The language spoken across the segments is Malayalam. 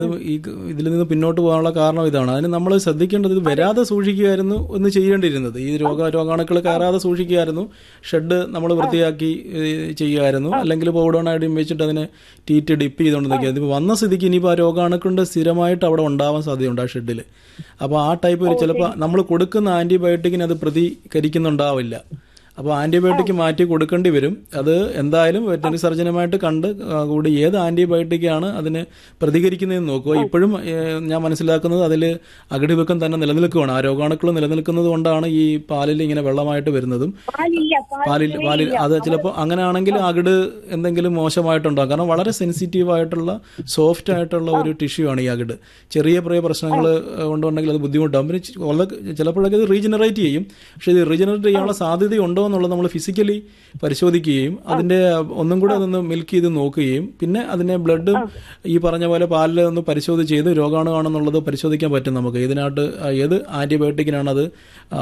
ഈ ഇതിൽ നിന്ന് പിന്നോട്ട് പോകാനുള്ള കാരണം ഇതാണ് അതിന് നമ്മൾ ശ്രദ്ധിക്കേണ്ടത് ഇത് വരാതെ സൂക്ഷിക്കുകയായിരുന്നു എന്ന് ചെയ്യേണ്ടിയിരുന്നത് ഈ രോഗ രോഗാണുക്കൾ കയറാതെ സൂക്ഷിക്കുകയായിരുന്നു ഷെഡ് നമ്മൾ വൃത്തിയാക്കി ഏഹ്, ചെയ്യുമായിരുന്നു അല്ലെങ്കിൽ പൗഡർ ഐഡിയും വെച്ചിട്ട് അതിനെ ടീറ്റ് ഡിപ്പ് ചെയ്തുകൊണ്ട് നിൽക്കുക ഇതിപ്പോൾ വന്ന സ്ഥിതിക്ക് ഇനിയിപ്പോൾ ആ രോഗാണുക്കളുടെ സ്ഥിരമായിട്ട് അവിടെ ഉണ്ടാവാൻ സാധ്യതയുണ്ട് ആ ഷെഡിൽ അപ്പോൾ ആ ടൈപ്പ് ഒരു ചിലപ്പോൾ നമ്മൾ കൊടുക്കുന്ന ആൻറ്റിബയോട്ടിക്കിന് അത് പ്രതികരിക്കുന്നുണ്ടാവില്ല അപ്പോൾ ആൻറ്റിബയോട്ടിക് മാറ്റി കൊടുക്കേണ്ടി വരും അത് എന്തായാലും വെറ്ററിനറി സർജനുമായിട്ട് കണ്ട് ആ, കൂടി ഏത് ആൻറ്റിബയോട്ടിക്കാണ് അതിന് പ്രതികരിക്കുന്നതെന്ന് നോക്കുക ഇപ്പോഴും ഏഹ്, ഞാൻ മനസ്സിലാക്കുന്നത് അതിൽ അകിടിവെക്കം തന്നെ നിലനിൽക്കുകയാണ് ആ രോഗാണുക്കൾ നിലനിൽക്കുന്നത് കൊണ്ടാണ് ഈ പാലിൽ ഇങ്ങനെ വെള്ളമായിട്ട് വരുന്നതും പാലില്ല പാലിൽ പാലിൽ അത് ചിലപ്പോൾ അങ്ങനെയാണെങ്കിൽ അകിട് എന്തെങ്കിലും മോശമായിട്ടുണ്ടാകും കാരണം വളരെ സെൻസിറ്റീവ് ആയിട്ടുള്ള സോഫ്റ്റ് ആയിട്ടുള്ള ഒരു ടിഷ്യൂ ആണ് ഈ അകിട് ചെറിയ ചെറിയ പ്രശ്നങ്ങൾ കൊണ്ടുണ്ടെങ്കിൽ അത് ബുദ്ധിമുട്ടാകും പിന്നെ ചി- വളരെ ചിലപ്പോഴൊക്കെ ഇത് റീജനറേറ്റ് ചെയ്യും പക്ഷേ ഇത് റീജനറേറ്റ് ചെയ്യാനുള്ള സാധ്യതയുണ്ടോ എന്നുള്ളത് നമ്മൾ ഫിസിക്കലി പരിശോധിക്കുകയും അതിന്റെ ഒന്നും കൂടെ അതൊന്ന് മിൽക്ക് ചെയ്ത് നോക്കുകയും പിന്നെ അതിനെ ബ്ലഡ് ഈ പറഞ്ഞ പോലെ പാലിൽ ഒന്ന് പരിശോധിച്ച് ഏത് രോഗാണുവാണെന്നുള്ളത് പരിശോധിക്കാൻ പറ്റും നമുക്ക് ഇതിനായിട്ട് ഏത് ആന്റിബയോട്ടിക്കിനാണ് അത്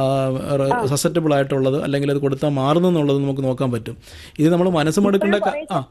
സസെപ്റ്റബിൾ ആയിട്ടുള്ളത് അല്ലെങ്കിൽ അത് കൊടുത്താൽ മാറുന്നു എന്നുള്ളത് നമുക്ക് നോക്കാൻ പറ്റും ഇത് നമ്മൾ മനസ്സുമെടുക്കേണ്ട ക- ആ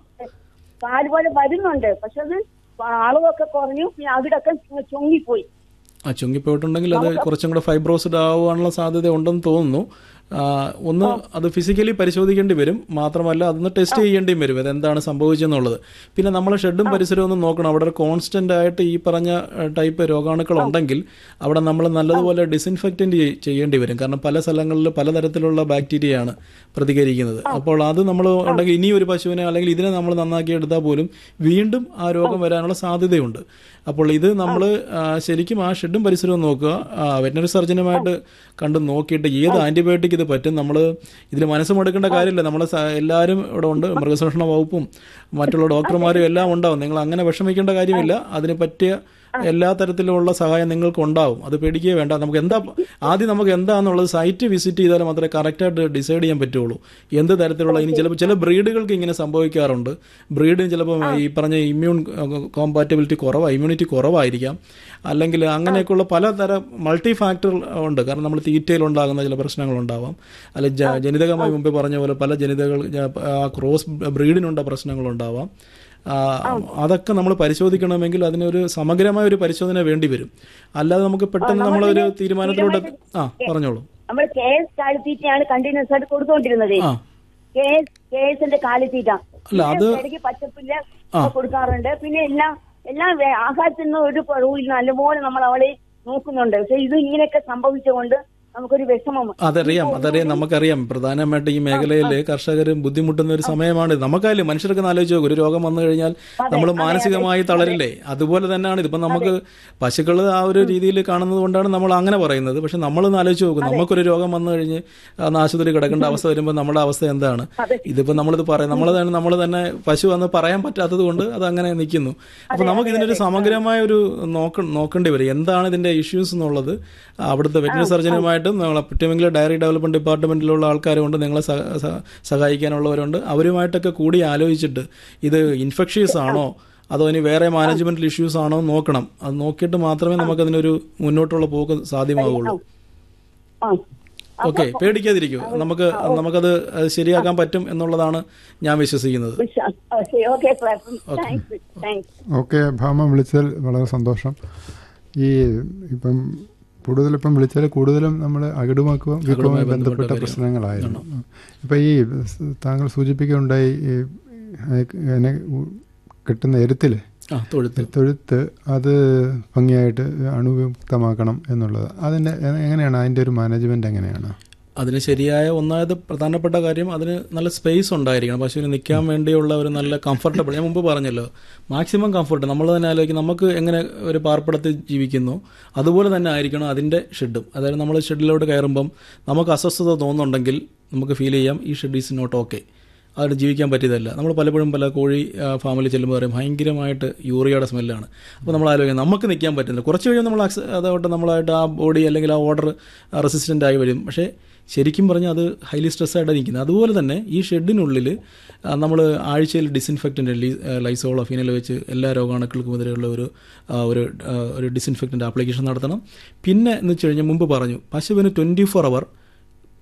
പാല് പോലെ വരുന്നുണ്ട് പക്ഷെ അത് അളവൊക്കെ കുറഞ്ഞു പിന്നെ അവിടൊക്കെ ചുങ്ങിപ്പോയി ആ ചുങ്ങിപ്പോയിട്ടുണ്ടെങ്കിൽ അത് കുറച്ചും കൂടെ ഫൈബ്രോസിഡ് ആവാനുള്ള സാധ്യത ഉണ്ടെന്ന് തോന്നുന്നു ആ, ഒന്ന് അത് ഫിസിക്കലി പരിശോധിക്കേണ്ടി വരും മാത്രമല്ല അതൊന്ന് ടെസ്റ്റ് ചെയ്യേണ്ടിയും വരും അതെന്താണ് സംഭവിച്ചെന്നുള്ളത് പിന്നെ നമ്മൾ ഷെഡും പരിസരവും ഒന്ന് നോക്കണം അവിടെ കോൺസ്റ്റന്റ് ആയിട്ട് ഈ പറഞ്ഞ ടൈപ്പ് രോഗാണുക്കൾ ഉണ്ടെങ്കിൽ അവിടെ നമ്മൾ നല്ലതുപോലെ ഡിസിൻഫെക്റ്റന്റ് ചെയ്യേണ്ടി വരും കാരണം പല സ്ഥലങ്ങളിൽ പലതരത്തിലുള്ള ബാക്ടീരിയയാണ് പ്രതികരിക്കുന്നത് അപ്പോൾ അത് നമ്മൾ ഉണ്ടെങ്കിൽ ഇനി ഒരു പശുവിനെ അല്ലെങ്കിൽ ഇതിനെ നമ്മൾ നന്നാക്കി എടുത്താൽ പോലും വീണ്ടും ആ രോഗം വരാനുള്ള സാധ്യതയുണ്ട് അപ്പോൾ ഇത് നമ്മൾ ശരിക്കും ആ ഷെഡും പരിസരവും നോക്കുക വെറ്റിനറി സർജനുമായിട്ട് കണ്ട് നോക്കിയിട്ട് ഏത് ആന്റിബയോട്ടിക് ഇത് പറ്റും നമ്മൾ ഇതിൽ മനസ്സുമെടുക്കേണ്ട കാര്യമില്ല നമ്മൾ എല്ലാവരും ഇവിടെ ഉണ്ട് മൃഗസംരക്ഷണ വകുപ്പും മറ്റുള്ള ഡോക്ടർമാരും എല്ലാം ഉണ്ടാവും നിങ്ങൾ അങ്ങനെ വിഷമിക്കേണ്ട കാര്യമില്ല അതിന് പറ്റിയ എല്ലാ തരത്തിലുമുള്ള സഹായം നിങ്ങൾക്ക് ഉണ്ടാവും അത് പേടിക്കുകയേ വേണ്ട നമുക്ക് എന്താ ആദ്യം നമുക്ക് എന്താണെന്നുള്ളത് സൈറ്റ് വിസിറ്റ് ചെയ്താൽ മാത്രമേ കറക്റ്റായിട്ട് ഡിസൈഡ് ചെയ്യാൻ പറ്റുള്ളൂ എന്ത് തരത്തിലുള്ള ഇനി ചിലപ്പോൾ ചില ബ്രീഡുകൾക്ക് ഇങ്ങനെ സംഭവിക്കാറുണ്ട് ബ്രീഡിന് ചിലപ്പോൾ ഈ പറഞ്ഞ ഇമ്മ്യൂൺ കോമ്പാറ്റബിലിറ്റി കുറവാണ് ഇമ്മ്യൂണിറ്റി കുറവായിരിക്കാം അല്ലെങ്കിൽ അങ്ങനെയൊക്കെയുള്ള പലതരം മൾട്ടി ഫാക്ടർ ഉണ്ട് കാരണം നമ്മൾ തീറ്റയിൽ ഉണ്ടാകുന്ന ചില പ്രശ്നങ്ങൾ ഉണ്ടാവാം അല്ലെ ജ- ജനിതകമായി മുമ്പേ പറഞ്ഞ പോലെ പല ജനിതകൾ ജ- ആ ക്രോസ് ബ്രീഡിനുണ്ട പ്രശ്നങ്ങളുണ്ടാവാം ആ, അതൊക്കെ നമ്മൾ പരിശോധിക്കണമെങ്കിൽ അതിനൊരു സമഗ്രമായ ഒരു പരിശോധന വേണ്ടി വരും അല്ലാതെ നമുക്ക് പെട്ടെന്ന് നമ്മളൊരു തീരുമാനത്തിലൂടെ ആ പറഞ്ഞോളൂ നമ്മൾ കെ എസ് കാലിത്തീറ്റയാണ് കണ്ടിന്യൂസ് ആയിട്ട് കൊടുത്തുകൊണ്ടിരുന്നത് ആ കെ എസ് കെ എസിന്റെ കാലിത്തീറ്റ അല്ല, അത്- ഇടയ്ക്ക് പച്ചപ്പുല്ല് കൊടുക്കാറുണ്ട് പിന്നെ എല്ലാം എല്ലാം വേ- ആഹാരത്തിൽ നിന്ന് ഒരു കുറവില്ല നല്ലപോലെ നമ്മൾ അവളെ നോക്കുന്നുണ്ട് പക്ഷെ ഇത് ഇങ്ങനെയൊക്കെ സംഭവിച്ചുകൊണ്ട് നമുക്കൊരു വിഷമം അതറിയാം അതറിയാം നമുക്കറിയാം പ്രധാനമായിട്ട് ഈ മേഖലയിൽ കർഷകർ ബുദ്ധിമുട്ടുന്ന ഒരു സമയമാണ് നമുക്കായാലും മനുഷ്യർക്ക് ഒന്ന് ആലോചിച്ച് നോക്കും ഒരു രോഗം വന്നു കഴിഞ്ഞാൽ നമ്മൾ മാനസികമായി തളരില്ലേ അതുപോലെ തന്നെയാണ് ഇതിപ്പം നമുക്ക് പശുക്കൾ ആ ഒരു രീതിയിൽ കാണുന്നത് കൊണ്ടാണ് നമ്മൾ അങ്ങനെ പറയുന്നത് പക്ഷെ നമ്മളൊന്ന് ആലോചിച്ച് നോക്കും നമുക്കൊരു രോഗം വന്നു കഴിഞ്ഞ് അന്ന് ആശുപത്രി കിടക്കേണ്ട അവസ്ഥ വരുമ്പോൾ നമ്മുടെ അവസ്ഥ എന്താണ് ഇതിപ്പോൾ നമ്മളിത് പറയാം നമ്മൾ തന്നെ നമ്മൾ തന്നെ പശു വന്ന് പറയാൻ പറ്റാത്തത് കൊണ്ട് അത് അങ്ങനെ നിൽക്കുന്നു അപ്പോൾ നമുക്ക് ഇതിനൊരു സമഗ്രമായ ഒരു നോക്ക നോക്കേണ്ടി വരും എന്താണ് ഇതിന്റെ ഇഷ്യൂസ് എന്നുള്ളത് അവിടുത്തെ വെറ്റിനറി സർജനുമായിട്ടും നമ്മളെ പറ്റുമെങ്കിൽ ഡയറി ഡെവലപ്മെന്റ് ഡിപ്പാർട്ട്മെന്റിലുള്ള ആൾക്കാരുണ്ട് നിങ്ങളെ സഹ- സഹ- സഹായിക്കാനുള്ളവരുണ്ട് അവരുമായിട്ടൊക്കെ കൂടി ആലോചിച്ചിട്ട് ഇത് ഇൻഫെക്ഷ്യസ് ആണോ അതോ ഇനി വേറെ മാനേജ്മെന്റൽ ഇഷ്യൂസ് ആണോ എന്ന് നോക്കണം അത് നോക്കിയിട്ട് മാത്രമേ നമുക്കതിനൊരു മുന്നോട്ടുള്ള പോക്ക് സാധ്യമാവുള്ളൂ ആ ഓക്കെ പേടിക്കാതിരിക്കൂ നമുക്ക് നമുക്കത് ശരിയാക്കാൻ പറ്റും എന്നുള്ളതാണ് ഞാൻ വിശ്വസിക്കുന്നത് okay thanks thanks okay Bhama വിളിച്ചതിൽ വളരെ സന്തോഷം ഈ ഇപ്പം കൂടുതലിപ്പം വിളിച്ചാൽ കൂടുതലും നമ്മൾ അകിടുമാക്കുവും വിക്കുമായി ബന്ധപ്പെട്ട പ്രശ്നങ്ങളായിരുന്നു ഇപ്പം ഈ സ് താങ്കൾ സൂചിപ്പിക്കുകയുണ്ടായി ഈ അതിനെ കിട്ടുന്ന എരുത്തിൽ ആ തൊഴുത്ത് തൊഴുത്ത് അത് ഭംഗിയായിട്ട് അണുവിമുക്തമാക്കണം എന്നുള്ളത് അതിൻ്റെ എങ്ങനെയാണ് അതിൻ്റെ ഒരു മാനേജ്മെൻറ്റ് എങ്ങനെയാണ് അതിന് ശരിയായ ഒന്നാമത് പ്രധാനപ്പെട്ട കാര്യം അതിന് നല്ല സ്പേസ് ഉണ്ടായിരിക്കണം പശുവിന് നിൽക്കാൻ വേണ്ടിയുള്ള ഒരു നല്ല കംഫർട്ടബിൾ ഞാൻ മുമ്പ് പറഞ്ഞല്ലോ മാക്സിമം കംഫർട്ട് നമ്മൾ തന്നെ ആലോചിക്കും നമുക്ക് എങ്ങനെ ഒരു പാർപ്പിടത്തിൽ ജീവിക്കുന്നു അതുപോലെ തന്നെ ആയിരിക്കണം അതിൻ്റെ ഷെഡും അതായത് നമ്മൾ ഷെഡിലോട്ട് കയറുമ്പം നമുക്ക് അസ്വസ്ഥത തോന്നുന്നുണ്ടെങ്കിൽ നമുക്ക് ഫീൽ ചെയ്യാം ഈ ഷെഡ് ഈസ് നോട്ട് ഓക്കെ അവിടെ ജീവിക്കാൻ പറ്റിയതല്ല നമ്മൾ പലപ്പോഴും പല കോഴി ഫാമിൽ ചെല്ലുമ്പോൾ പറയും ഭയങ്കരമായിട്ട് യൂറിയയുടെ സ്മെല്ലാണ് അപ്പോൾ നമ്മൾ ആലോചിക്കും നമുക്ക് നിൽക്കാൻ പറ്റുന്നില്ല കുറച്ച് കഴിയുമ്പോൾ നമ്മൾ അക്സ അതോട്ട് നമ്മളായിട്ട് ആ ബോഡി അല്ലെങ്കിൽ ആ ഓർഡർ റെസിസ്റ്റൻ്റ് ആയി വരും പക്ഷേ ശരിക്കും പറഞ്ഞാൽ അത് ഹൈലി സ്ട്രെസ് ആയിട്ട് നിൽക്കുന്നത് അതുപോലെ തന്നെ ഈ ഷെഡിനുള്ളിൽ നമ്മൾ ആഴ്ചയിൽ ഡിസിൻഫെക്റ്റൻ്റ് ലൈസോളോ ഫിനൽ വെച്ച് എല്ലാ രോഗാണുക്കൾക്കും എതിരെയുള്ള ഒരു ആ, ഒരു ആ, ഒരു ഡിസിൻഫെക്റ്റൻ്റ് ആപ്ലിക്കേഷൻ നടത്തണം പിന്നെ എന്ന് വെച്ച് കഴിഞ്ഞാൽ മുമ്പ് പറഞ്ഞു പശുവിന് ട്വൻറ്റി ഫോർ അവർ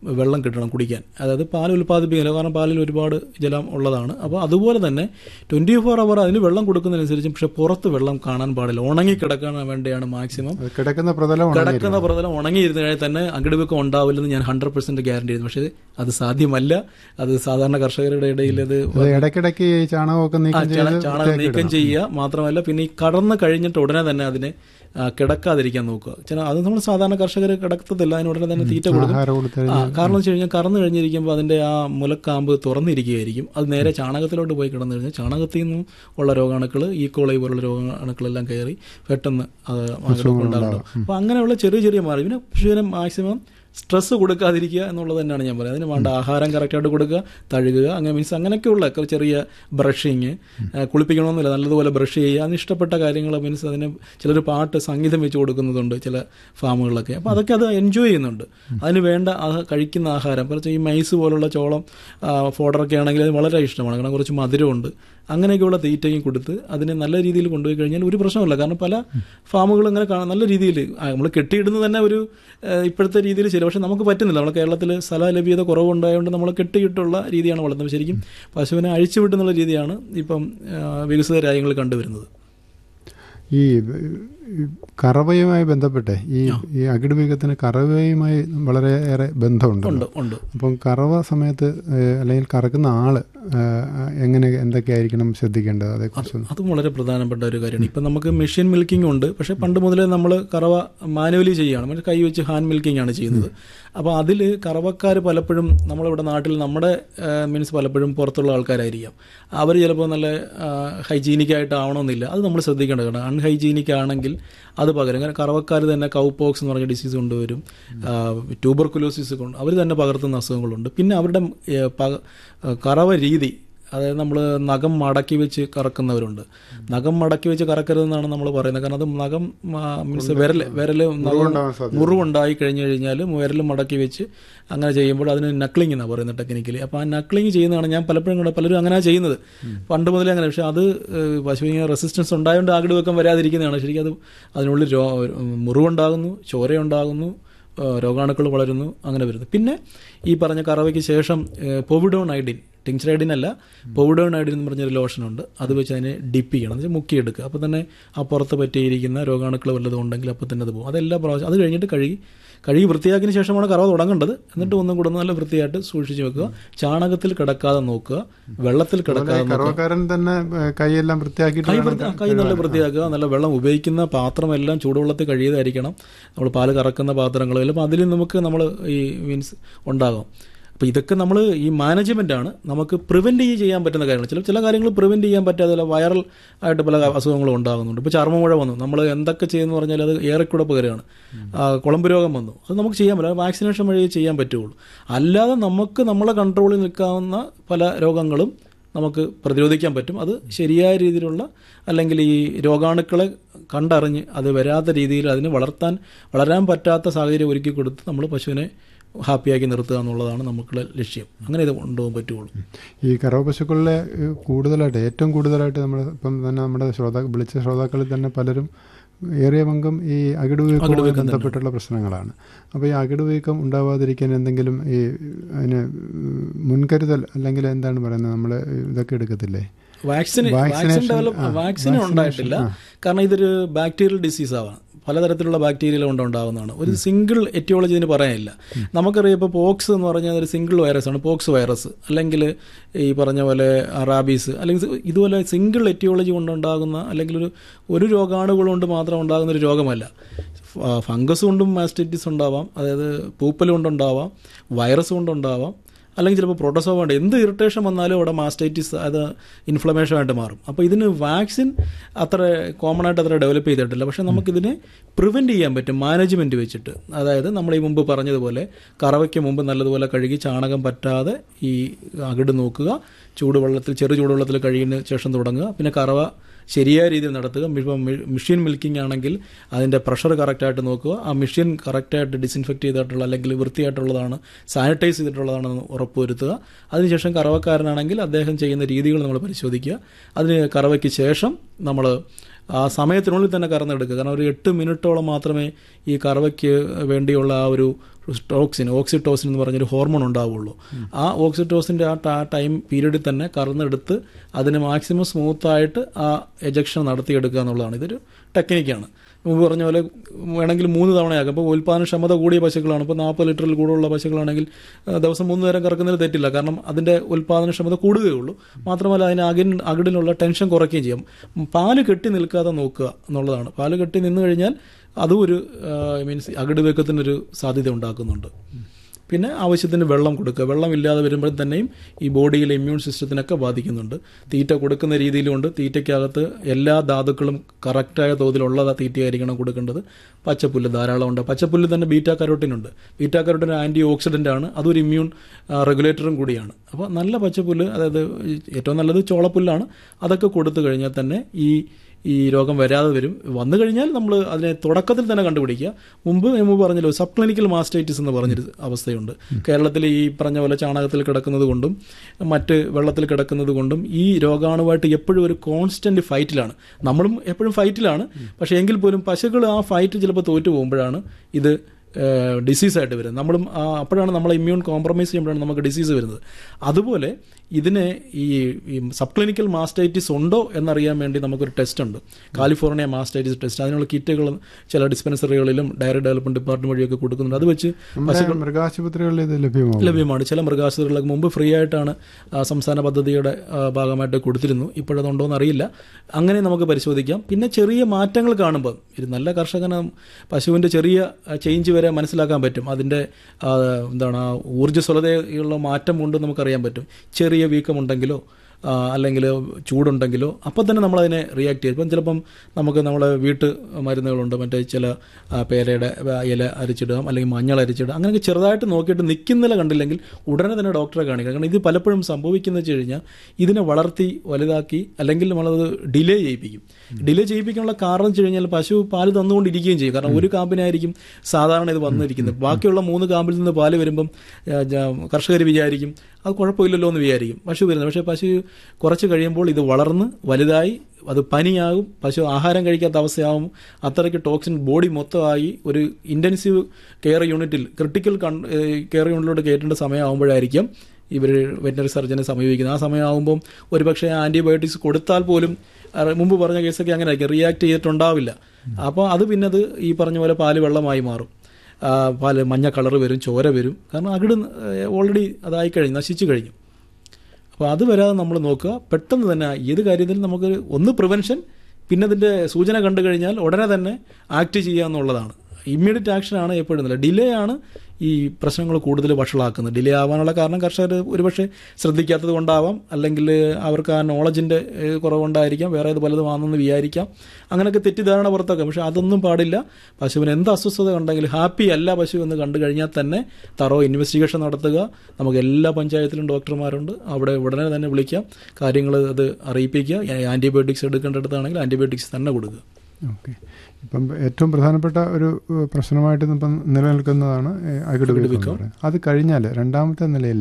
വെള്ളം കിട്ടണം കുടിക്കാൻ അതായത് പാൽ ഉൽപ്പാദിപ്പിക്കില്ല കാരണം പാലിൽ ഒരുപാട് ജലം ഉള്ളതാണ് അപ്പോൾ അതുപോലെ തന്നെ ട്വൻറ്റി ഫോർ അവർ അതിന് വെള്ളം കൊടുക്കുന്നതനുസരിച്ച് പക്ഷെ പുറത്ത് വെള്ളം കാണാൻ പാടില്ല ഉണങ്ങി കിടക്കാൻ വേണ്ടിയാണ് മാക്സിമം അത് കിടക്കുന്ന പ്രതലം ഉണങ്ങിയിരിക്കണം. കിടക്കുന്ന പ്രതലം ഉണങ്ങിയിരുന്നതിനാൽ തന്നെ അകിടുവെക്കം ഉണ്ടാവില്ലെന്ന് ഞാൻ ഹൺഡ്രഡ് പെർസെന്റ് ഗ്യാരണ്ടി ചെയ്യുന്നു പക്ഷേ അത് സാധ്യമല്ല അത് സാധാരണ കർഷകരുടെ ഇടയിൽ അത് അത് ഇടയ്ക്കിടയ്ക്ക് ഈ ചാണകമൊക്കെ ആ, നീക്കം ചാണ- ചെയ്ത് ചാണകം നീക്കം ചെയ്യുക മാത്രമല്ല പിന്നെ ഈ കടന്ന് കഴിഞ്ഞിട്ട് ഉടനെ തന്നെ അതിനെ ആ, കിടക്കാതിരിക്കാൻ നോക്കുക ചില അത് നമ്മൾ സാധാരണ കർഷകർ കിടക്കത്തില്ല അതിന് ഉടനെ തന്നെ തീറ്റ കൊടുക്കും ആഹാരം കൊടുത്ത് ആ കാരണം വെച്ച് കഴിഞ്ഞാൽ കറന്നു കഴിഞ്ഞിരിക്കുമ്പോൾ അതിന്റെ ആ മുലക്കാമ്പ് തുറന്നിരിക്കുകയായിരിക്കും അത് നേരെ ചാണകത്തിലോട്ട് പോയി കിടന്നു കഴിഞ്ഞാൽ ചാണകത്തിൽ നിന്നും ഉള്ള രോഗാണുക്കൾ ഈ കോളൈ പോലുള്ള രോഗാണുക്കളെല്ലാം കയറി പെട്ടെന്ന് അത് ഉണ്ടാകും അപ്പോൾ അങ്ങനെയുള്ള ചെറിയ ചെറിയ മാറി പിന്നെ പശുവിനെ മാക്സിമം സ്ട്രെസ് കൊടുക്കാതിരിക്കുക എന്നുള്ളത് തന്നെയാണ് ഞാൻ പറയുന്നത് അതിന് വേണ്ട ആഹാരം കറക്റ്റായിട്ട് കൊടുക്കുക തഴുകുക അങ്ങനെ മീൻസ് അങ്ങനെയൊക്കെയുള്ള ഒക്കെ ചെറിയ ബ്രഷിങ് കുളിപ്പിക്കണമെന്നില്ല നല്ലതുപോലെ ബ്രഷ് ചെയ്യുക അതിന് ഇഷ്ടപ്പെട്ട കാര്യങ്ങൾ മീൻസ് അതിന് ചിലർ പാട്ട് സംഗീതം വെച്ച് കൊടുക്കുന്നതുണ്ട് ചില ഫാമുകളിലൊക്കെ അപ്പോൾ അതൊക്കെ അത് എൻജോയ് ചെയ്യുന്നുണ്ട് അതിന് വേണ്ട ആ- കഴിക്കുന്ന ആഹാരം കുറച്ച് ഈ മൈസ് പോലുള്ള ചോളം ആ, ഫോഡറൊക്കെ ആണെങ്കിൽ അത് വളരെ ഇഷ്ടമാണ് കാരണം കുറച്ച് മധുരമുണ്ട് അങ്ങനെയൊക്കെയുള്ള തീറ്റയും കൊടുത്ത് അതിനെ നല്ല രീതിയിൽ കൊണ്ടുപോയി കഴിഞ്ഞാൽ ഒരു പ്രശ്നമില്ല കാരണം പല ഫാമുകളും അങ്ങനെ കാണാൻ നല്ല രീതിയിൽ നമ്മൾ കെട്ടിയിടുന്നത് തന്നെ ഒരു ആ, ഇപ്പോഴത്തെ രീതിയിൽ ശരി പക്ഷെ നമുക്ക് പറ്റുന്നില്ല നമ്മുടെ കേരളത്തിൽ സ്ഥല ലഭ്യത കുറവുണ്ടായതുകൊണ്ട് നമ്മൾ കെട്ടിയിട്ടുള്ള രീതിയാണ് വളർത്തുന്നത് ശരിക്കും പശുവിനെ അഴിച്ചുവിട്ടുന്നുള്ള രീതിയാണ് ഇപ്പം ആ, വികസിത രാജ്യങ്ങളിൽ കണ്ടുവരുന്നത് ഈ ഈ കറവയുമായി ബന്ധപ്പെട്ടെ ഈ ഈ അകിടുവീക്കത്തിന് കറവയുമായി വളരെയേറെ ബന്ധമുണ്ട് ഉണ്ട് ഉണ്ട് അപ്പം കറവ സമയത്ത് ഏഹ്, അല്ലെങ്കിൽ കറക്കുന്ന ആള് ഏഹ്, എങ്ങനെ എന്തൊക്കെയായിരിക്കണം ശ്രദ്ധിക്കേണ്ടത് അതേക്കുറിച്ച് അതും വളരെ പ്രധാനപ്പെട്ട ഒരു കാര്യമാണ് ഇപ്പം നമുക്ക് മെഷീൻ മിൽക്കിംഗ് ഉണ്ട് പക്ഷെ പണ്ട് മുതലേ നമ്മൾ കറവ മാനുവലി ചെയ്യുകയാണ് മറ്റേ കൈ വെച്ച് ഹാൻഡ് മിൽക്കിംഗ് ആണ് ചെയ്യുന്നത് അപ്പോൾ അതിൽ കറവക്കാർ പലപ്പോഴും നമ്മളിവിടെ നാട്ടിൽ നമ്മുടെ മീൻസ് പലപ്പോഴും പുറത്തുള്ള ആൾക്കാരായിരിക്കാം അവർ ചിലപ്പോൾ നല്ല ഹൈജീനിക് ആയിട്ട് ആവണമെന്നില്ല അത് നമ്മൾ ശ്രദ്ധിക്കേണ്ട കാരണം അൺഹൈജീനിക് ആണെങ്കിൽ അത് പകരം കാരണം കറവക്കാർ തന്നെ കൗപോക്സ് എന്ന് പറഞ്ഞ ഡിസീസ് കൊണ്ടുവരും ട്യൂബർകുലോസിസ് കൊണ്ട് അവർ തന്നെ പകർത്തുന്ന അസുഖങ്ങളുണ്ട് പിന്നെ അവരുടെ ഏ, പക- കറവ രീതി അതായത് നമ്മൾ നഖം മടക്കി വെച്ച് കറക്കുന്നവരുണ്ട് നഖം മടക്കി വെച്ച് കറക്കരുതെന്നാണ് നമ്മൾ പറയുന്നത് കാരണം അത് നഖം മീൻസ് വിരൽ വിരൽ നഖം മുറിവുണ്ടായി കഴിഞ്ഞു കഴിഞ്ഞാൽ വിരൽ മടക്കി വെച്ച് അങ്ങനെ ചെയ്യുമ്പോൾ അതിന് നക്ലിംഗ് എന്നാണ് പറയുന്നത് ടെക്നിക്കലി അപ്പോൾ ആ നക്ലിംഗ് ചെയ്യുന്നതാണ് ഞാൻ പലപ്പോഴും കണ്ടത് പലരും അങ്ങനെ ചെയ്യുന്നത് പണ്ട് മുതലേ അങ്ങനെ പക്ഷേ അത് ഏഹ്, പശുവിന് റെസിസ്റ്റൻസ് ഉണ്ടായതുകൊണ്ട് ആകട് വെക്കം വരാതിരിക്കുന്നതാണ് ശരിക്കും അത് അതിനുള്ളിൽ രോ മുറിവുണ്ടാകുന്നു ചോരയുണ്ടാകുന്നു ഏഹ്, രോഗാണുക്കൾ വളരുന്നു അങ്ങനെ വരുന്നു പിന്നെ ഈ പറഞ്ഞ കറവയ്ക്ക് ശേഷം പോവിഡോൺ ഐഡിൻ ടിങ്സറൈഡിൻ അല്ല പോവിഡോൺ ഐഡിൻ എന്ന് പറഞ്ഞൊരു ലോഷനുണ്ട് അത് വെച്ച് അതിനെ ഡിപ്പ് ചെയ്യണം എന്ന് വെച്ചാൽ മുക്കിയെടുക്കുക അപ്പോൾ തന്നെ ആ പുറത്ത് പറ്റിയിരിക്കുന്ന രോഗാണുക്കൾ വല്ലതും ഉണ്ടെങ്കിൽ അപ്പോൾ തന്നെ അത് പോകും അതെല്ലാ പ്രാവശ്യം അത് കഴിഞ്ഞിട്ട് കഴുകി കഴുകി വൃത്തിയാക്കിയതിന് ശേഷമാണ് കറവ തുടങ്ങേണ്ടത് എന്നിട്ട് ഒന്നും കൂടെ ഒന്ന് നല്ല വൃത്തിയായിട്ട് സൂക്ഷിച്ച് വെക്കുക ചാണകത്തിൽ കിടക്കാതെ നോക്കുക വെള്ളത്തിൽ കിടക്കാതെ നോക്കുക കറവക്കാരൻ തന്നെ ഏഹ്, കൈയെല്ലാം വൃത്തിയാക്കിയിട്ട് കൈ വേണം വൃത്തി- കൈ നല്ല വൃത്തിയാക്കുക നല്ല വെള്ളം ഉപയോഗിക്കുന്ന പാത്രമെല്ലാം ചൂടുവെള്ളത്തിൽ കഴിയതായിരിക്കണം നമ്മൾ പാല് കറക്കുന്ന പാത്രങ്ങളും അപ്പം അതിൽ നമുക്ക് നമ്മൾ ഈ മീൻസ് ഉണ്ടാകും അപ്പോൾ ഇതൊക്കെ നമ്മൾ ഈ മാനേജ്മെന്റ് ആണ് നമുക്ക് പ്രിവെന്റ് ചെയ്യാൻ പറ്റുന്ന കാര്യങ്ങൾ ചില ചില കാര്യങ്ങൾ പ്രിവെന്റ് ചെയ്യാൻ പറ്റാതെ ചില വൈറൽ ആയിട്ട് പല അസുഖങ്ങളും ഉണ്ടാകുന്നുണ്ട് ഇപ്പോൾ ചർമ്മമുഴ വന്നു നമ്മൾ എന്തൊക്കെ ചെയ്യുന്നു പറഞ്ഞാൽ അത് ഏറെക്കൂടെ പകരമാണ് ആ, കുളമ്പ് രോഗം വന്നു അത് നമുക്ക് ചെയ്യാൻ പറ്റില്ല വാക്സിനേഷൻ വഴി ചെയ്യാൻ പറ്റുള്ളൂ അല്ലാതെ നമുക്ക് നമ്മളെ കൺട്രോളിൽ നിൽക്കാവുന്ന പല രോഗങ്ങളും നമുക്ക് പ്രതിരോധിക്കാൻ പറ്റും അത് ശരിയായ രീതിയിലുള്ള അല്ലെങ്കിൽ ഈ രോഗാണുക്കളെ കണ്ടറിഞ്ഞ് അത് വരാത്ത രീതിയിൽ അതിന് വളർത്താൻ വളരാൻ പറ്റാത്ത സാഹചര്യം ഒരുക്കി കൊടുത്ത് നമ്മൾ പശുവിനെ ഹാപ്പിയാക്കി നിർത്തുക എന്നുള്ളതാണ് നമുക്കുള്ള ലക്ഷ്യം അങ്ങനെ ഇത് കൊണ്ടുപോകാൻ പറ്റുള്ളൂ ഈ കറവ പശുക്കളിലെ ഏഹ്, കൂടുതലായിട്ട് ഏറ്റവും കൂടുതലായിട്ട് നമ്മൾ ഇപ്പം തന്നെ നമ്മുടെ ശ്രോതാ വിളിച്ച ശ്രോതാക്കളിൽ തന്നെ പലരും ഏറിയ പങ്കും ഈ അകിടുവീക്കവുമായി ബന്ധപ്പെട്ടുള്ള പ്രശ്നങ്ങളാണ് അപ്പോൾ ഈ അകിടുവീക്കം ഉണ്ടാവാതിരിക്കാൻ എന്തെങ്കിലും ഈ അതിന് മുൻകരുതൽ അല്ലെങ്കിൽ എന്താണ് പറയുന്നത് നമ്മൾ ഇതൊക്കെ എടുക്കത്തില്ലേ വാക്സിൻ വാക്സിൻ Vaccination, ഡെവലപ്പ് ആ, വാക്സിൻ vaccination, ഉണ്ടായിട്ടില്ല കാരണം ഇതൊരു ബാക്ടീരിയൽ ഡിസീസ് ആവാം പലതരത്തിലുള്ള ബാക്ടീരിയകൾ കൊണ്ട് ഉണ്ടാകുന്നതാണ് ഒരു സിംഗിൾ എറ്റിയോളജി ഇതിന് പറയാനില്ല നമുക്കറിയാം ഇപ്പോൾ പോക്സ് എന്ന് പറഞ്ഞാൽ ഒരു സിംഗിൾ വൈറസ് ആണ് പോക്സ് വൈറസ് അല്ലെങ്കിൽ ഈ പറഞ്ഞ പോലെ റാബീസ് അല്ലെങ്കിൽ ഇതുപോലെ സിംഗിൾ എറ്റിയോളജി കൊണ്ടുണ്ടാകുന്ന അല്ലെങ്കിൽ ഒരു ഒരു രോഗാണുകൾ കൊണ്ട് മാത്രം ഉണ്ടാകുന്ന ഒരു രോഗമല്ല ഫ- ഫംഗസ് കൊണ്ടും മാസ്റ്റൈറ്റിസ് ഉണ്ടാവാം അതായത് പൂപ്പൽ കൊണ്ടുണ്ടാവാം വൈറസ് കൊണ്ടുണ്ടാവാം അല്ലെങ്കിൽ ചിലപ്പോൾ പ്രോട്ടോസോവ ഉണ്ട് എന്ത് ഇറിറ്റേഷൻ വന്നാലും അവിടെ മാസ്റ്റൈറ്റിസ് അത് ഇൻഫ്ലമേഷൻ ആയിട്ട് മാറും അപ്പോൾ ഇതിന് വാക്സിൻ അത്ര കോമൺ ആയിട്ട് അത്ര ഡെവലപ്പ് ചെയ്തിട്ടില്ല പക്ഷേ നമുക്കിതിനെ പ്രിവെൻറ്റ് ചെയ്യാൻ പറ്റും മാനേജ്മെൻറ്റ് വെച്ചിട്ട് അതായത് നമ്മൾ ഈ മുമ്പ് പറഞ്ഞതുപോലെ കറവയ്ക്ക് മുമ്പ് നല്ലതുപോലെ കഴുകി ചാണകം പറ്റാതെ ഈ അകിട് നോക്കുക ചൂടുവെള്ളത്തിൽ ചെറു ചൂടുവെള്ളത്തിൽ കഴുകിയതിന് ശേഷം തുടങ്ങുക പിന്നെ കറവ ശരിയായ രീതിയിൽ നടത്തുക ഇപ്പം മെഷീൻ മിൽക്കിംഗ് ആണെങ്കിൽ അതിൻ്റെ പ്രഷർ കറക്റ്റായിട്ട് നോക്കുക ആ മെഷീൻ കറക്റ്റായിട്ട് ഡിസിൻഫെക്റ്റ് ചെയ്തിട്ടുള്ള അല്ലെങ്കിൽ വൃത്തിയായിട്ടുള്ളതാണ് സാനിറ്റൈസ് ചെയ്തിട്ടുള്ളതാണെന്ന് ഉറപ്പുവരുത്തുക അതിനുശേഷം കറവക്കാരനാണെങ്കിൽ അദ്ദേഹം ചെയ്യുന്ന രീതികൾ നമ്മൾ പരിശോധിക്കുക അതിന് കറവയ്ക്ക് ശേഷം നമ്മൾ ആ സമയത്തിനുള്ളിൽ തന്നെ കറന്നെടുക്കുക കാരണം ഒരു എട്ട് മിനിറ്റോളം മാത്രമേ ഈ കറവയ്ക്ക് വേണ്ടിയുള്ള ആ ഒരു ടോക്സിൻ ഓക്സിറ്റോസിൻ എന്ന് പറഞ്ഞൊരു ഹോർമോൺ ഉണ്ടാവുള്ളൂ ആ ഓക്സിറ്റോസിൻ്റെ ആ ടൈം പീരീഡിൽ തന്നെ കറന്നെടുത്ത് അതിന് മാക്സിമം സ്മൂത്തായിട്ട് ആ എജക്ഷൻ നടത്തിയെടുക്കുക എന്നുള്ളതാണ് ഇതൊരു ടെക്നിക്കാണ് മുമ്പ് പറഞ്ഞ പോലെ വേണമെങ്കിൽ മൂന്ന് തവണയാക്കാം ഇപ്പോൾ ഉൽപ്പാദനക്ഷമത കൂടിയ പശുക്കളാണ് ഇപ്പോൾ നാൽപ്പത് ലിറ്ററിൽ കൂടുതലുള്ള പശുക്കളാണെങ്കിൽ ആ, ദിവസം മൂന്ന് നേരം കറക്കുന്നതിൽ തെറ്റില്ല കാരണം അതിൻ്റെ ഉൽപ്പാദനക്ഷമത കൂടുകയുള്ളൂ മാത്രമല്ല അതിന് അകിൻ അകിടിലുള്ള ടെൻഷൻ കുറയ്ക്കുകയും ചെയ്യും പാല് കെട്ടി നിൽക്കാതെ നോക്കുക എന്നുള്ളതാണ് പാല് കെട്ടി നിന്ന് കഴിഞ്ഞാൽ അതും ഒരു മീൻസ് അകിട് വെക്കത്തിനൊരു സാധ്യത ഉണ്ടാക്കുന്നുണ്ട് പിന്നെ ആവശ്യത്തിന് വെള്ളം കൊടുക്കുക വെള്ളം ഇല്ലാതെ വരുമ്പോൾ തന്നെയും ഈ ബോഡിയിലെ ഇമ്മ്യൂൺ സിസ്റ്റത്തിനൊക്കെ ബാധിക്കുന്നുണ്ട് തീറ്റ കൊടുക്കുന്ന രീതിയിലുണ്ട് തീറ്റയ്ക്കകത്ത് എല്ലാ ധാതുക്കളും കറക്റ്റായ തോതിലുള്ള തീറ്റയായിരിക്കണം കൊടുക്കേണ്ടത് പച്ചപ്പുല്ല് ധാരാളം ഉണ്ട് പച്ചപ്പുല്ല് തന്നെ ബീറ്റാ കരോട്ടിൻ ഉണ്ട് ബീറ്റാ കരോട്ടിൻ ആൻറ്റി ഓക്സിഡൻ്റ് ആണ് അതൊരു ഇമ്മ്യൂൺ റെഗുലേറ്ററും കൂടിയാണ് അപ്പോൾ നല്ല പച്ചപ്പുല്ല് അതായത് ഏറ്റവും നല്ലത് ചോളപ്പുല്ലാണ് അതൊക്കെ കൊടുത്തു കഴിഞ്ഞാൽ തന്നെ ഈ ഈ രോഗം വരാതെ വരും വന്നു കഴിഞ്ഞാൽ നമ്മൾ അതിനെ തുടക്കത്തിൽ തന്നെ കണ്ടുപിടിക്കുക മുമ്പ് ഞാൻ മുമ്പ് പറഞ്ഞല്ലോ സബ് ക്ലിനിക്കൽ മാസ്റ്റൈറ്റിസ് എന്ന് പറഞ്ഞൊരു അവസ്ഥയുണ്ട് കേരളത്തിൽ ഈ പറഞ്ഞ പോലെ ചാണകത്തിൽ കിടക്കുന്നത് കൊണ്ടും മറ്റ് വെള്ളത്തിൽ കിടക്കുന്നത് കൊണ്ടും ഈ രോഗാണുമായിട്ട് എപ്പോഴും ഒരു കോൺസ്റ്റന്റ് ഫൈറ്റിലാണ് നമ്മളും എപ്പോഴും ഫൈറ്റിലാണ് പക്ഷേ എങ്കിൽ പോലും പശുക്കൾ ആ ഫൈറ്റ് ചിലപ്പോൾ തോറ്റു പോകുമ്പോഴാണ് ഇത് ഡിസീസായിട്ട് വരുന്നത് നമ്മളും ആ, അപ്പോഴാണ് നമ്മളെ ഇമ്മ്യൂൺ കോംപ്രമൈസ് ചെയ്യുമ്പോഴാണ് നമുക്ക് ഡിസീസ് വരുന്നത് അതുപോലെ ഇതിനെ ഈ ഈ സബ് ക്ലിനിക്കൽ മാസ്റ്റൈറ്റിസ് ഉണ്ടോ എന്നറിയാൻ വേണ്ടി നമുക്കൊരു ടെസ്റ്റ് ഉണ്ട് കാലിഫോർണിയ മാസ്റ്റൈറ്റിസ് ടെസ്റ്റ് അതിനുള്ള കിറ്റുകൾ ചില ഡിസ്പെൻസറികളിലും ഡയറക്ട് ഡെവലപ്മെന്റ് ഡിപ്പാർട്ട്മെന്റ് വഴിയൊക്കെ കൊടുക്കുന്നുണ്ട് അത് വെച്ച് നമ്മുടെ മൃഗാശുപത്രികളിൽ ഇത് ലഭ്യമാവും ലഭ്യമാണ് ചില മൃഗാശുപത്രികളൊക്കെ മുമ്പ് ഫ്രീ ആയിട്ടാണ് ആ, സംസ്ഥാന പദ്ധതിയുടെ ആ, ഭാഗമായിട്ട് കൊടുത്തിരുന്നു ഇപ്പോഴതുണ്ടോ എന്നറിയില്ല അങ്ങനെ നമുക്ക് പരിശോധിക്കാം പിന്നെ ചെറിയ മാറ്റങ്ങൾ കാണുമ്പോൾ ഒരു നല്ല കർഷകന് പശുവിൻ്റെ ചെറിയ ചേഞ്ച് വരെ മനസ്സിലാക്കാൻ പറ്റും അതിൻ്റെ ആ, എന്താണ് ആ ഊർജ്ജസ്വലതയുള്ള മാറ്റം കൊണ്ട് നമുക്കറിയാൻ പറ്റും ചെറിയ വീക്കമുണ്ടെങ്കിലോ ആ, അല്ലെങ്കിൽ ചൂടുണ്ടെങ്കിലോ അപ്പം തന്നെ നമ്മളതിനെ റിയാക്ട് ചെയ്യും ഇപ്പം ചിലപ്പം നമുക്ക് നമ്മളെ വീട്ട് മരുന്നുകളുണ്ട് മറ്റേ ചില ആ, പേരയുടെ ആ, ഇല അരിച്ചിടാം അല്ലെങ്കിൽ മഞ്ഞൾ അരിച്ചിടാം അങ്ങനെയൊക്കെ ചെറുതായിട്ട് നോക്കിയിട്ട് നിൽക്കുന്നില്ല കണ്ടില്ലെങ്കിൽ ഉടനെ തന്നെ ഡോക്ടറെ കാണിക്കുക കാരണം ഇത് പലപ്പോഴും സംഭവിക്കുന്നത് വെച്ച് കഴിഞ്ഞാൽ ഇതിനെ വളർത്തി വലുതാക്കി അല്ലെങ്കിൽ നമ്മളത് ഡിലേ ചെയ്യിപ്പിക്കും ഡിലേ ചെയ്യിപ്പിക്കാനുള്ള കാരണം വെച്ച് കഴിഞ്ഞാൽ പശു പാല് തന്നുകൊണ്ടിരിക്കുകയും ചെയ്യും കാരണം ഒരു കാമ്പിനായിരിക്കും സാധാരണ ഇത് വന്നിരിക്കുന്നത് ബാക്കിയുള്ള മൂന്ന് കാമ്പിൽ നിന്ന് പാല് വരുമ്പം കർഷകർ വിചാരിക്കും അത് കുഴപ്പമില്ലല്ലോ എന്ന് വിചാരിക്കും പശു വരുന്നത് പക്ഷേ പശു കുറച്ച് കഴിയുമ്പോൾ ഇത് വളർന്ന് വലുതായി അത് പനിയാകും പശു ആഹാരം കഴിക്കാത്ത അവസ്ഥയാകും അത്രയ്ക്ക് ടോക്സിൻ ബോഡി മൊത്തമായി ഒരു ഇൻറ്റൻസീവ് കെയർ യൂണിറ്റിൽ ക്രിട്ടിക്കൽ കെയർ യൂണിറ്റിലോട്ട് കയറ്റേണ്ട സമയമാകുമ്പോഴായിരിക്കും ഇവർ വെറ്റിനറി സർജനെ സമീപിക്കുന്നത് ആ സമയമാകുമ്പം ഒരുപക്ഷെ ആൻറ്റിബയോട്ടിക്സ് കൊടുത്താൽ പോലും അഹ് മുമ്പ് പറഞ്ഞ കേസൊക്കെ അങ്ങനെ ആയിരിക്കും റിയാക്ട് ചെയ്തിട്ടുണ്ടാവില്ല അപ്പോൾ അത് പിന്നെ അത് ഈ പറഞ്ഞ പോലെ പാല് വെള്ളമായി മാറും ആ, പാല് മഞ്ഞ കളർ വരും ചോര വരും കാരണം അകിട് ഓൾറെഡി അതായി കഴിഞ്ഞു നശിച്ചു കഴിഞ്ഞു അപ്പോൾ അത് വരാതെ നമ്മൾ നോക്കുക പെട്ടെന്ന് തന്നെ ഏത് കാര്യത്തിലും നമുക്ക് ഒന്ന് പ്രിവെൻഷൻ പിന്നെ അതിൻ്റെ സൂചന കണ്ടു കഴിഞ്ഞാൽ ഉടനെ തന്നെ ആക്ട് ചെയ്യുക എന്നുള്ളതാണ് ഇമ്മീഡിയറ്റ് ആക്ഷനാണ് എപ്പോഴും നല്ല ഡിലേ ആണ് ഈ പ്രശ്നങ്ങൾ കൂടുതൽ വഷളാക്കുന്നത് ഡിലേ ആവാനുള്ള കാരണം കർഷകർ ഒരുപക്ഷെ ശ്രദ്ധിക്കാത്തത് കൊണ്ടാവാം അല്ലെങ്കിൽ അവർക്ക് ആ നോളജിൻ്റെ കുറവുണ്ടായിരിക്കാം വേറെ ഇത് പലതും ആണെന്ന് വിചാരിക്കാം അങ്ങനെയൊക്കെ തെറ്റിദ്ധാരണ പുറത്താക്കാം പക്ഷെ അതൊന്നും പാടില്ല പശുവിന് എന്ത് അസ്വസ്ഥത ഉണ്ടെങ്കിലും ഹാപ്പി അല്ല പശു എന്ന് കണ്ടു കഴിഞ്ഞാൽ തന്നെ തറോ ഇൻവെസ്റ്റിഗേഷൻ നടത്തുക നമുക്ക് എല്ലാ പഞ്ചായത്തിലും ഡോക്ടർമാരുണ്ട് അവിടെ ഉടനെ തന്നെ വിളിക്കാം കാര്യങ്ങൾ അത് അറിയിപ്പിക്കുക ആൻറ്റിബയോട്ടിക്സ് എടുക്കേണ്ടടുത്താണെങ്കിൽ ആൻറ്റിബയോട്ടിക്സ് തന്നെ കൊടുക്കുക ഓക്കെ ഇപ്പം ഏറ്റവും പ്രധാനപ്പെട്ട ഒരു ഏഹ്, പ്രശ്നമായിട്ട് ഇപ്പം നിലനിൽക്കുന്നതാണ് ഏഹ്, അകിട് വീക്കം എന്ന് പറയുന്നത്. അത് കഴിഞ്ഞാൽ രണ്ടാമത്തെ നിലയിൽ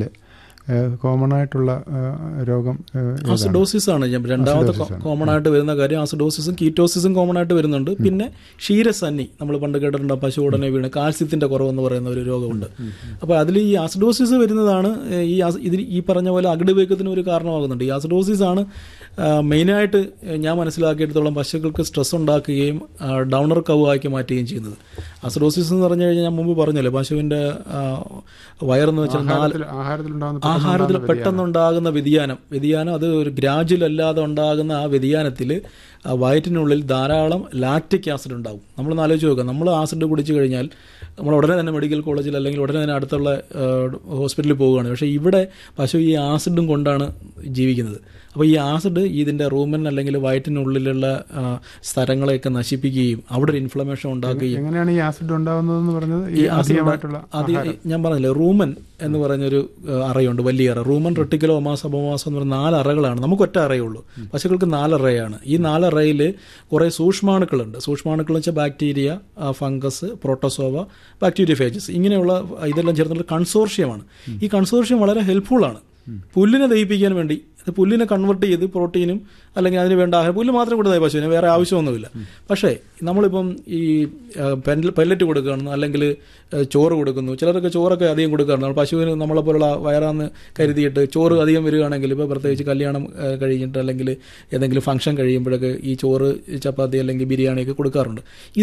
കോമൺ ആയിട്ടുള്ള ഏഹ്, രോഗം ഏഹ്, ഏതാണ്? ആസിഡോസിസ് ആണ് ഞാൻ രണ്ടാമത്തെ കോമൺ ആയിട്ട് വരുന്ന കാര്യം ആസിഡോസിസും കീറ്റോസിസും കോമൺ ആയിട്ട് വരുന്നുണ്ട് പിന്നെ ക്ഷീരസന്നി നമ്മൾ പണ്ട് കേട്ടിട്ടുണ്ട് പശു ഉടനെ വീണ് കാൽസ്യത്തിന്റെ കുറവെന്ന് പറയുന്ന ഒരു രോഗമുണ്ട് അപ്പോൾ അതിൽ ഈ ആസിഡോസിസ് വരുന്നതാണ് ഏഹ്, ഈ ആസ്- ഇതിന് ഈ പറഞ്ഞ പോലെ അകിട് വീക്കത്തിന് ഒരു കാരണമാകുന്നുണ്ട് ഈ ആസിഡോസിസ് ആണ് ആ, മെയിനായിട്ട് ഞാൻ മനസ്സിലാക്കിയിടത്തോളം പശുക്കൾക്ക് സ്ട്രെസ് ഉണ്ടാക്കുകയും ആ, ഡൗണർ കവ് ആക്കി മാറ്റുകയും ചെയ്യുന്നത് ആസിഡോസിസ് എന്ന് പറഞ്ഞു കഴിഞ്ഞാൽ ഞാൻ മുമ്പ് പറഞ്ഞല്ലോ പശുവിന്റെ ആ, വയറെന്ന് വെച്ചാൽ നാല് ആഹാരത്തിൽ ആഹാരത്തിലുണ്ടാകുന്ന ആഹാരത്തിൽ പെട്ടെന്നുണ്ടാകുന്ന വ്യതിയാനം വ്യതിയാനം അത് ഒരു ഗ്രാജുവൽ അല്ലാതെ ഉണ്ടാകുന്ന ആ വ്യതിയാനത്തിൽ വയറ്റിനുള്ളിൽ ധാരാളം ലാക്റ്റിക് ആസിഡ് ഉണ്ടാവും നമ്മൾ ആലോചിച്ച് നോക്കുക നമ്മൾ ആസിഡ് കുടിച്ചു കഴിഞ്ഞാൽ നമ്മൾ ഉടനെ തന്നെ മെഡിക്കൽ കോളേജിൽ അല്ലെങ്കിൽ ഉടനെ തന്നെ അടുത്തുള്ള ഹോസ്പിറ്റലിൽ പോവുകയാണ് പക്ഷേ ഇവിടെ പശു ഈ ആസിഡും കൊണ്ടാണ് ജീവിക്കുന്നത് അപ്പോൾ ഈ ആസിഡ് ഇതിൻ്റെ റൂമൻ അല്ലെങ്കിൽ വയറ്റിനുള്ളിലുള്ള ആ, സ്ഥലങ്ങളെയൊക്കെ നശിപ്പിക്കുകയും അവിടെ ഒരു ഇൻഫ്ലമേഷൻ ഉണ്ടാക്കുകയും എങ്ങനെയാണ് ഈ ആസിഡ് ഉണ്ടാകുന്നതെന്ന് പറഞ്ഞത് ഈ ഈ ആസിഡ് അധികമായിട്ടുള്ള അത് ഞാൻ പറഞ്ഞില്ലേ റൂമൻ എന്ന് പറഞ്ഞൊരു ഏഹ്, അറയുണ്ട് വലിയ അറ റൂമൻ റെട്ടിക്കലോ ഒമാസ് അപമാസം എന്ന് പറയുന്ന നാല് അറകളാണ് നമുക്ക് ഒറ്റ അറയുള്ളൂ പശുക്കൾക്ക് നാല് അറയാണ് ഈ നാല് അറയിൽ കുറേ സൂക്ഷ്മാണുക്കളുണ്ട് സൂക്ഷ്മാണുക്കൾ എന്ന് വെച്ചാൽ ബാക്ടീരിയ ആ, ഫംഗസ് പ്രോട്ടോസോവ ബാക്ടീരിയ ഫേജസ് ഇങ്ങനെയുള്ള ഇതെല്ലാം ചേർന്നുള്ള കൺസോർഷ്യമാണ് ഈ കൺസോർഷ്യം വളരെ ഹെൽപ്ഫുൾ ആണ് പുല്ലിനെ ദഹിപ്പിക്കാൻ വേണ്ടി അത് പുല്ലിനെ കൺവെർട്ട് ചെയ്ത് പ്രോട്ടീനും അല്ലെങ്കിൽ അതിന് വേണ്ട ആഹാരം പുല്ല് മാത്രം കൊടുത്താൽ പശുവിന് വേറെ ആവശ്യമൊന്നുമില്ല പക്ഷേ നമ്മളിപ്പം ഈ പെല്ലറ്റ് കൊടുക്കുകയാണ് അല്ലെങ്കിൽ ചോറ് കൊടുക്കുന്നു ചിലരൊക്കെ ചോറൊക്കെ അധികം കൊടുക്കാറുണ്ട് നമ്മൾ പശുവിന് നമ്മളെ പോലുള്ള വയറാന്ന് കരുതിയിട്ട് ചോറ് അധികം വരികയാണെങ്കിൽ ഇപ്പോൾ പ്രത്യേകിച്ച് കല്യാണം ആ, കഴിഞ്ഞിട്ട് അല്ലെങ്കിൽ ഏതെങ്കിലും ഫംഗ്ഷൻ കഴിയുമ്പോഴൊക്കെ ഈ ചോറ് ചപ്പാത്തി അല്ലെങ്കിൽ ബിരിയാണിയൊക്കെ കൊടുക്കാറുണ്ട്